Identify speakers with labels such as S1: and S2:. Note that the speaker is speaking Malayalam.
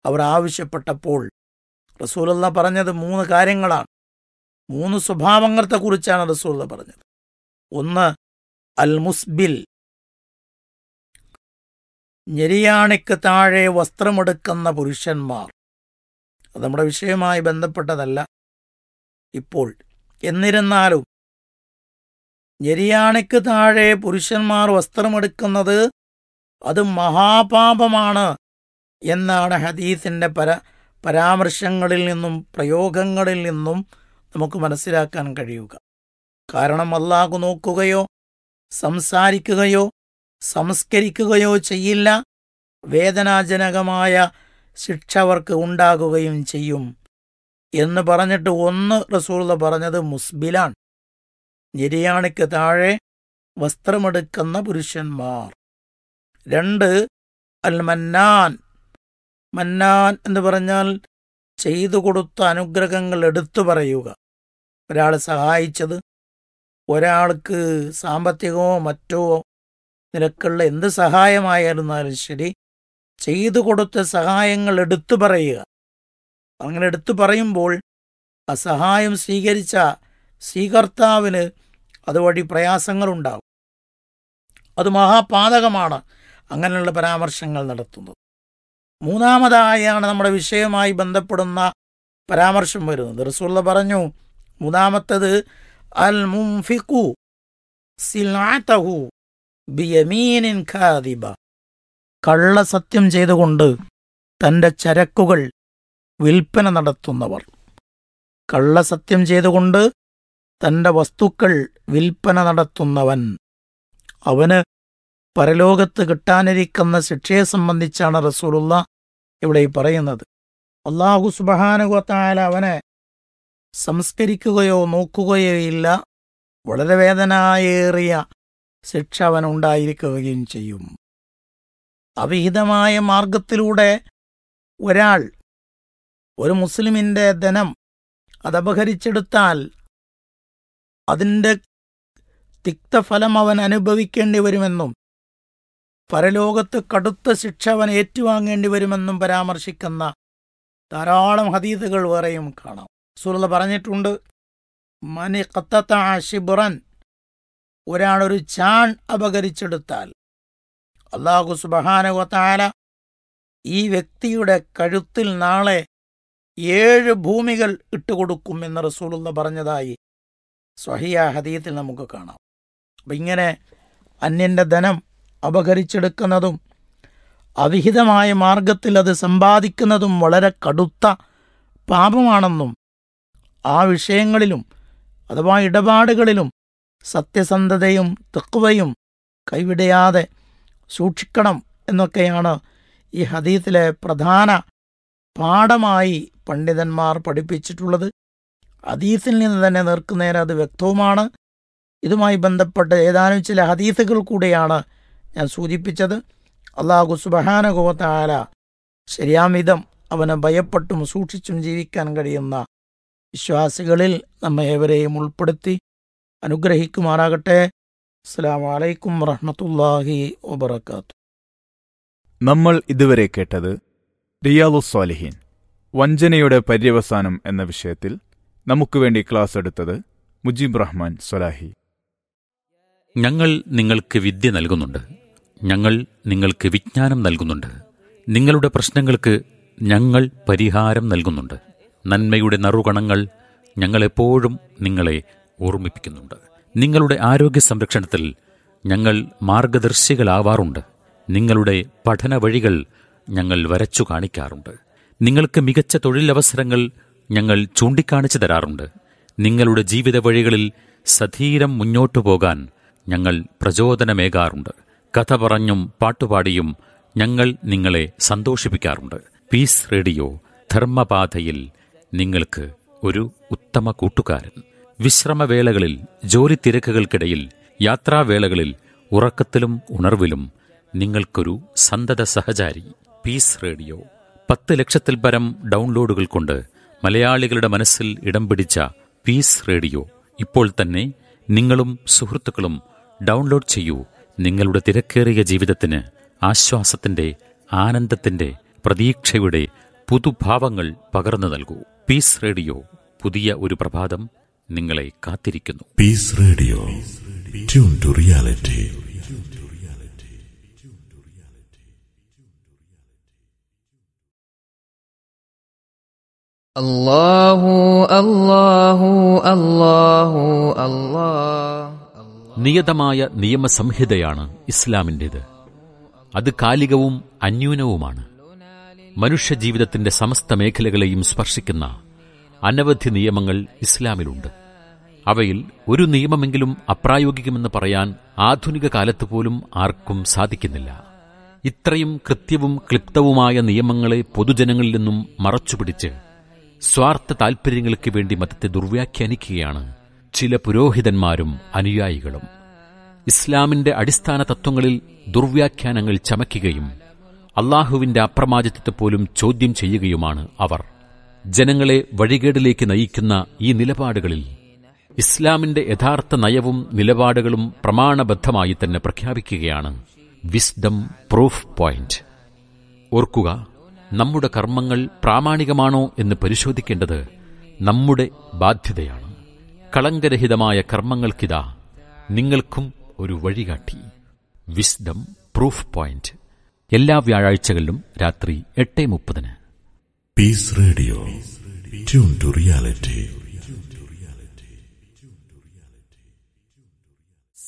S1: അവർ ആവശ്യപ്പെട്ടപ്പോൾ റസൂലുള്ള പറഞ്ഞത് മൂന്ന് കാര്യങ്ങളാണ് മൂന്ന് സ്വഭാവങ്ങളെക്കുറിച്ചാണ് റസൂലുള്ള പറഞ്ഞത് ഒന്ന് അൽ മുസ്ബിൽ ഞെരിയാണിക്ക് താഴെ വസ്ത്രമെടുക്കുന്ന പുരുഷന്മാർ അത് നമ്മുടെ വിഷയവുമായി ബന്ധപ്പെട്ടതല്ല ഇപ്പോൾ എന്നിരുന്നാലും ഞെരിയാണിക്ക് താഴെ പുരുഷന്മാർ വസ്ത്രമെടുക്കുന്നത് അത് മഹാപാപമാണ് എന്നാണ് ഹദീസിന്റെ പര പരാമർശങ്ങളിൽ നിന്നും പ്രയോഗങ്ങളിൽ നിന്നും നമുക്ക് മനസ്സിലാക്കാൻ കഴിയുക കാരണം അള്ളാഹു നോക്കുകയോ സംസാരിക്കുകയോ സംസ്കരിക്കുകയോ ചെയ്യില്ല വേദനാജനകമായ ശിക്ഷ അവർക്ക് ഉണ്ടാകുകയും ചെയ്യും എന്ന് പറഞ്ഞിട്ട് ഒന്ന് റസൂള്ള പറഞ്ഞത് മുസ്ബിലാണ് നിര്യാണിക്ക് താഴെ വസ്ത്രമെടുക്കുന്ന പുരുഷന്മാർ രണ്ട് അൽ മന്നാൻ മന്നാൻ എന്ന് പറഞ്ഞാൽ ചെയ്തു കൊടുത്ത അനുഗ്രഹങ്ങൾ എടുത്തു പറയുക ഒരാൾ സഹായിച്ചത് ഒരാൾക്ക് സാമ്പത്തികമോ മറ്റോ നിലക്കുള്ള എന്ത് സഹായമായിരുന്നാലും ശരി ചെയ്തു കൊടുത്ത സഹായങ്ങൾ എടുത്തു പറയുക അങ്ങനെ എടുത്തു പറയുമ്പോൾ ആ സഹായം സ്വീകരിച്ച സ്വീകർത്താവിന് അതുവഴി പ്രയാസങ്ങളുണ്ടാവും അത് മഹാപാതകമാണ് അങ്ങനെയുള്ള പരാമർശങ്ങൾ നടത്തുന്നത് മൂന്നാമതായാണ് നമ്മുടെ വിഷയവുമായി ബന്ധപ്പെടുന്ന പരാമർശം വരുന്നത് റസൂള്ള പറഞ്ഞു മൂന്നാമത്തത് അൽ മുംഫിഖു സിലാത്തഹു ബിയമീനിൻ ഖാദിബ കള്ളസത്യം ചെയ്തുകൊണ്ട് തന്റെ ചരക്കുകൾ വിൽപ്പന നടത്തുന്നവർ കള്ളസത്യം ചെയ്തുകൊണ്ട് തന്റെ വസ്തുക്കൾ വിൽപ്പന നടത്തുന്നവൻ അവന് പരലോകത്ത് കിട്ടാനിരിക്കുന്ന ശിക്ഷയെ സംബന്ധിച്ചാണ് റസൂലുള്ള ഇവിടെ ഈ പറയുന്നത് അള്ളാഹു സുബഹാനുഗത്തായ അവനെ സംസ്കരിക്കുകയോ നോക്കുകയോ ഇല്ല വളരെ വേദനായേറിയ ശിക്ഷ അവനുണ്ടായിരിക്കുകയും ചെയ്യും അവിഹിതമായ മാർഗത്തിലൂടെ ഒരാൾ ഒരു മുസ്ലിമിന്റെ ധനം അതപഹരിച്ചെടുത്താൽ അതിൻ്റെ തിക്തഫലം അവൻ അനുഭവിക്കേണ്ടി വരുമെന്നും പരലോകത്ത് കടുത്ത ശിക്ഷ അവൻ ഏറ്റുവാങ്ങേണ്ടി വരുമെന്നും പരാമർശിക്കുന്ന ധാരാളം ഹദീദുകൾ വേറെയും കാണാം സുഹൃത പറഞ്ഞിട്ടുണ്ട് മനി കത്തത്ത ഷിബുറൻ ഒരാളൊരു ചാൺ അപകരിച്ചെടുത്താൽ അള്ളാഹു സുബഹാനുവത്താല ഈ വ്യക്തിയുടെ കഴുത്തിൽ നാളെ ഏഴ് ഭൂമികൾ ഇട്ടുകൊടുക്കും എന്ന് റസൂലുള്ള പറഞ്ഞതായി സ്വഹിയ ഹദീത്തിൽ നമുക്ക് കാണാം അപ്പം ഇങ്ങനെ അന്യന്റെ ധനം അപഹരിച്ചെടുക്കുന്നതും അവിഹിതമായ മാർഗത്തിൽ അത് സമ്പാദിക്കുന്നതും വളരെ കടുത്ത പാപമാണെന്നും ആ വിഷയങ്ങളിലും അഥവാ ഇടപാടുകളിലും സത്യസന്ധതയും തെക്കുവയും കൈവിടയാതെ സൂക്ഷിക്കണം എന്നൊക്കെയാണ് ഈ ഹദീത്തിലെ പ്രധാന പാഠമായി പണ്ഡിതന്മാർ പഠിപ്പിച്ചിട്ടുള്ളത് ഹദീസിൽ നിന്ന് തന്നെ നേർക്കുനേരെ അത് വ്യക്തവുമാണ് ഇതുമായി ബന്ധപ്പെട്ട ഏതാനും ചില ഹദീസുകൾ കൂടെയാണ് ഞാൻ സൂചിപ്പിച്ചത് അള്ളാഹു സുബഹാനഗോത്താല ശരിയാമിതം അവനെ ഭയപ്പെട്ടും സൂക്ഷിച്ചും ജീവിക്കാൻ കഴിയുന്ന വിശ്വാസികളിൽ നമ്മെ ഏവരെയും ഉൾപ്പെടുത്തി അനുഗ്രഹിക്കുമാറാകട്ടെ അസ്സാം വലൈക്കും വറഹമത്തല്ലാഹി വബർക്കാത്തു
S2: നമ്മൾ ഇതുവരെ കേട്ടത് റിയാലു സ്വാലിഹീൻ വഞ്ചനയുടെ പര്യവസാനം എന്ന വിഷയത്തിൽ നമുക്ക് വേണ്ടി ക്ലാസ് എടുത്തത് മുജീബ് റഹ്മാൻ സ്വലാഹി
S3: ഞങ്ങൾ നിങ്ങൾക്ക് വിദ്യ നൽകുന്നുണ്ട് ഞങ്ങൾ നിങ്ങൾക്ക് വിജ്ഞാനം നൽകുന്നുണ്ട് നിങ്ങളുടെ പ്രശ്നങ്ങൾക്ക് ഞങ്ങൾ പരിഹാരം നൽകുന്നുണ്ട് നന്മയുടെ നറുകണങ്ങൾ ഞങ്ങളെപ്പോഴും നിങ്ങളെ ഓർമ്മിപ്പിക്കുന്നുണ്ട് നിങ്ങളുടെ ആരോഗ്യ സംരക്ഷണത്തിൽ ഞങ്ങൾ മാർഗദർശികളാവാറുണ്ട് നിങ്ങളുടെ പഠന വഴികൾ ഞങ്ങൾ വരച്ചു കാണിക്കാറുണ്ട് നിങ്ങൾക്ക് മികച്ച തൊഴിലവസരങ്ങൾ ഞങ്ങൾ ചൂണ്ടിക്കാണിച്ചു തരാറുണ്ട് നിങ്ങളുടെ ജീവിത വഴികളിൽ സധീരം മുന്നോട്ടു പോകാൻ ഞങ്ങൾ പ്രചോദനമേകാറുണ്ട് കഥ പറഞ്ഞും പാട്ടുപാടിയും ഞങ്ങൾ നിങ്ങളെ സന്തോഷിപ്പിക്കാറുണ്ട് പീസ് റേഡിയോ ധർമ്മപാതയിൽ നിങ്ങൾക്ക് ഒരു ഉത്തമ കൂട്ടുകാരൻ വിശ്രമവേളകളിൽ ജോലി തിരക്കുകൾക്കിടയിൽ യാത്രാവേളകളിൽ ഉറക്കത്തിലും ഉണർവിലും നിങ്ങൾക്കൊരു സന്തത സഹചാരി പീസ് റേഡിയോ പത്ത് ലക്ഷത്തിൽ പരം ഡൗൺലോഡുകൾ കൊണ്ട് മലയാളികളുടെ മനസ്സിൽ ഇടം പിടിച്ച പീസ് റേഡിയോ ഇപ്പോൾ തന്നെ നിങ്ങളും സുഹൃത്തുക്കളും ഡൗൺലോഡ് ചെയ്യൂ നിങ്ങളുടെ തിരക്കേറിയ ജീവിതത്തിന് ആശ്വാസത്തിന്റെ ആനന്ദത്തിന്റെ പ്രതീക്ഷയുടെ പുതുഭാവങ്ങൾ പകർന്നു നൽകൂ പീസ് റേഡിയോ പുതിയ ഒരു പ്രഭാതം നിങ്ങളെ കാത്തിരിക്കുന്നു
S4: Peace Radio. Tune to reality.
S5: الله الله الله الله
S3: നിയതമായ നിയമസംഹിതയാണ് ഇസ്ലാമിൻ്റേത് അത് കാലികവും അന്യൂനവുമാണ് മനുഷ്യജീവിതത്തിന്റെ സമസ്ത മേഖലകളെയും സ്പർശിക്കുന്ന അനവധി നിയമങ്ങൾ ഇസ്ലാമിലുണ്ട് അവയിൽ ഒരു നിയമമെങ്കിലും അപ്രായോഗികമെന്ന് പറയാൻ ആധുനിക കാലത്ത് പോലും ആർക്കും സാധിക്കുന്നില്ല ഇത്രയും കൃത്യവും ക്ലിപ്തവുമായ നിയമങ്ങളെ പൊതുജനങ്ങളിൽ നിന്നും മറച്ചുപിടിച്ച് സ്വാർത്ഥ താൽപര്യങ്ങൾക്ക് വേണ്ടി മതത്തെ ദുർവ്യാഖ്യാനിക്കുകയാണ് ചില പുരോഹിതന്മാരും അനുയായികളും ഇസ്ലാമിന്റെ അടിസ്ഥാന തത്വങ്ങളിൽ ദുർവ്യാഖ്യാനങ്ങൾ ചമയ്ക്കുകയും അള്ളാഹുവിന്റെ അപ്രമാദിത്വത്തെ പോലും ചോദ്യം ചെയ്യുകയുമാണ് അവർ ജനങ്ങളെ വഴികേടിലേക്ക് നയിക്കുന്ന ഈ നിലപാടുകളിൽ ഇസ്ലാമിന്റെ യഥാർത്ഥ നയവും നിലപാടുകളും പ്രമാണബദ്ധമായി തന്നെ പ്രഖ്യാപിക്കുകയാണ് വിസ്ഡം പ്രൂഫ് പോയിന്റ് ഓർക്കുക നമ്മുടെ കർമ്മങ്ങൾ പ്രാമാണികമാണോ എന്ന് പരിശോധിക്കേണ്ടത് നമ്മുടെ ബാധ്യതയാണ് കളങ്കരഹിതമായ കർമ്മങ്ങൾക്കിതാ നിങ്ങൾക്കും ഒരു വഴികാട്ടി വിസ്ഡം പ്രൂഫ് പോയിന്റ് എല്ലാ വ്യാഴാഴ്ചകളിലും രാത്രി എട്ട് മുപ്പതിന്
S4: Peace Radio. Tune to reality.